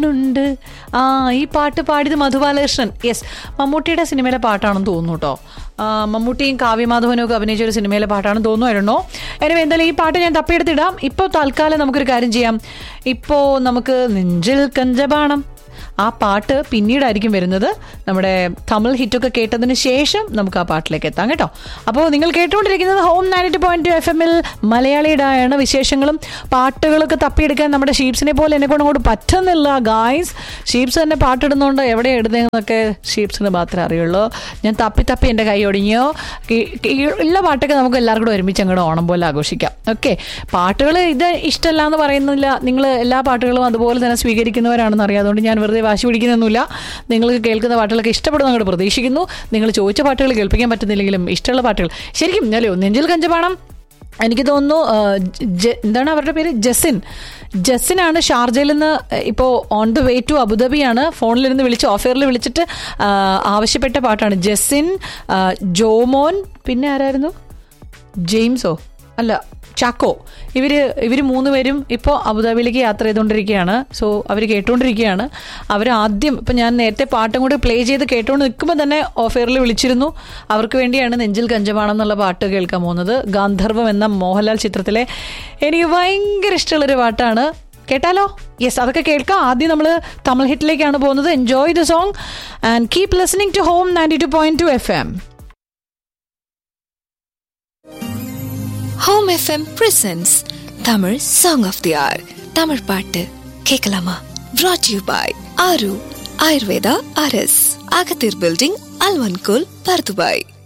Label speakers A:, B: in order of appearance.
A: ഉണ്ട് ആ ഈ പാട്ട് പാടിയത് മധുബാലകൃഷ്ണൻ യെസ് മമ്മൂട്ടിയുടെ സിനിമയിലെ പാട്ടാണെന്ന് തോന്നുന്നു കേട്ടോ ആ, മമ്മൂട്ടിയും കാവ്യമാധവനും ഒക്കെ അഭിനയിച്ച ഒരു സിനിമയിലെ പാട്ടാണെന്ന് തോന്നുമായിരുന്നോ എനിവേ എന്തായാലും ഈ പാട്ട് ഞാൻ തപ്പിയെടുത്തിടാം ഇപ്പോൾ തൽക്കാലം നമുക്കൊരു കാര്യം ചെയ്യാം ഇപ്പോൾ നമുക്ക് നെഞ്ചിൽ കഞ്ചബാണം ആ പാട്ട് പിന്നീടായിരിക്കും വരുന്നത് നമ്മുടെ തമിഴ് ഹിറ്റൊക്കെ കേട്ടതിന് ശേഷം നമുക്ക് ആ പാട്ടിലേക്ക് എത്താം കേട്ടോ അപ്പോൾ നിങ്ങൾ കേട്ടുകൊണ്ടിരിക്കുന്നത് home ninety point two F എമ്മിൽ മലയാളിയുടെയാണ് വിശേഷങ്ങളും പാട്ടുകളൊക്കെ തപ്പിയെടുക്കാൻ നമ്മുടെ ഷീപ്സിനെ പോലെ എന്നെ കൊണ്ട് അങ്ങോട്ട് പറ്റുന്നില്ല ഗായ്സ് ഷീപ്സ് തന്നെ പാട്ടിടുന്നതുകൊണ്ട് എവിടെ ഇടുന്നതെന്നൊക്കെ ഷീപ്സിന് മാത്രമേ അറിയുള്ളൂ ഞാൻ തപ്പി തപ്പി എൻ്റെ കൈ ഒടിഞ്ഞോ ഈ- ഈ ഉള്ള പാട്ടൊക്കെ നമുക്ക് എല്ലാവർക്കും കൂടെ ഒരുമിച്ച് അങ്ങോട്ട് ഓണം പോലെ ആഘോഷിക്കാം ഓക്കെ പാട്ടുകൾ ഇത് ഇഷ്ടമല്ല എന്ന് പറയുന്നില്ല നിങ്ങൾ എല്ലാ പാട്ടുകളും അതുപോലെ തന്നെ സ്വീകരിക്കുന്നവരാണെന്ന് അറിയാം അതുകൊണ്ട് ഞാൻ വെറുതെ വാശി പിടിക്കുന്നൊന്നുമില്ല നിങ്ങൾക്ക് കേൾക്കുന്ന പാട്ടുകളൊക്കെ ഇഷ്ടപ്പെടുന്ന അങ്ങോട്ട് പ്രതീക്ഷിക്കുന്നു നിങ്ങൾ ചോദിച്ച പാട്ടുകൾ കേൾപ്പിക്കാൻ പറ്റുന്നില്ലെങ്കിലും ഇഷ്ടമുള്ള പാട്ടുകൾ ശരിക്കും അല്ലേ നെഞ്ചിൽ കഞ്ചപാണം എനിക്ക് തോന്നുന്നു ആ, ജ- എന്താണ് അവരുടെ പേര് ജസിൻ ജസിനാണ് ഷാർജയിൽ നിന്ന് ഇപ്പോൾ ഓൺ ദ വേ ടു അബുദാബിയാണ് ഫോണിലിരുന്ന് വിളിച്ച് ഓഫറിൽ വിളിച്ചിട്ട് ആ, ആവശ്യപ്പെട്ട പാട്ടാണ് ജസിൻ ആ, ജോമോൻ പിന്നെ ആരായിരുന്നു ജെയിംസോ അല്ല ചാക്കോ ഇവര് ഇവര് മൂന്ന് പേരും ഇപ്പോൾ അബുദാബിയിലേക്ക് യാത്ര ചെയ്തുകൊണ്ടിരിക്കുകയാണ് സോ അവർ കേട്ടുകൊണ്ടിരിക്കുകയാണ് അവർ ആദ്യം ഇപ്പം ഞാൻ നേരത്തെ പാട്ടും കൂടി പ്ലേ ചെയ്ത് കേട്ടുകൊണ്ട് നിൽക്കുമ്പോൾ തന്നെ ഓഫറിൽ വിളിച്ചിരുന്നു അവർക്ക് വേണ്ടിയാണ് നെഞ്ചിൽ കഞ്ചമാണം എന്നുള്ള പാട്ട് കേൾക്കാൻ പോകുന്നത് ഗാന്ധർവം എന്ന മോഹൻലാൽ ചിത്രത്തിലെ എനിക്ക് ഭയങ്കര ഇഷ്ടമുള്ളൊരു പാട്ടാണ് കേട്ടാലോ യെസ് അതൊക്കെ കേൾക്കാം ആദ്യം നമ്മൾ തമിഴ് ഹിറ്റിലേക്കാണ് പോകുന്നത് enjoy the song and keep listening to home ninety two point two F M
B: home FM presents Tamil song of the hour Tamil பாட்டு கேட்கலாமா brought you by Aaru Ayurveda அரஸ் அகத்தீர் பில்டிங் அல்வன்கோல் பர்துபாய்